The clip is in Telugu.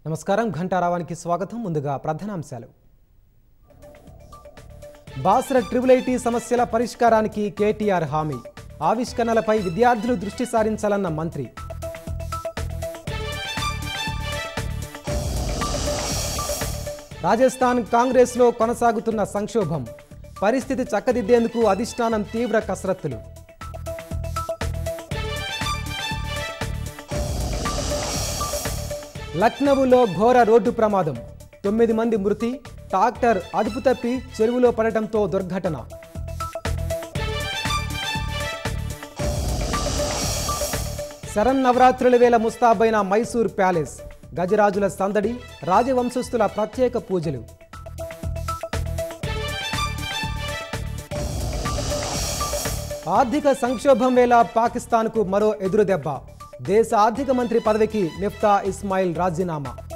నమస్కారం ఘంటారావానికి స్వాగతం ముందుగా ప్రధానాంశాలు బాసర ట్రిపుల్ ఐటీ సమస్యల పరిష్కారానికి కేటీఆర్ హామీ ఆవిష్కరణలపై విద్యార్థులు దృష్టి సారించాలన్న మంత్రి రాజస్థాన్ కాంగ్రెస్లో కొనసాగుతున్న సంక్షోభం పరిస్థితి చక్కదిద్దేందుకు అధిష్టానం తీవ్ర కసరత్తులు లక్నవూలో ఘోర రోడ్డు ప్రమాదం తొమ్మిది మంది మృతి ట్రాక్టర్ అదుపు తప్పి చెరువులో పడటంతో దుర్ఘటన శరన్నవరాత్రుల వేళ ముస్తాబైన మైసూర్ ప్యాలెస్ గజరాజుల సందడి రాజవంశస్థుల ప్రత్యేక పూజలు ఆర్థిక సంక్షోభం వేళ పాకిస్తాన్కు మరో ఎదురుదెబ్బ దేశ ఆర్థిక మంత్రి పదవికి మిఫ్తా ఇస్మాయిల్ రాజీనామా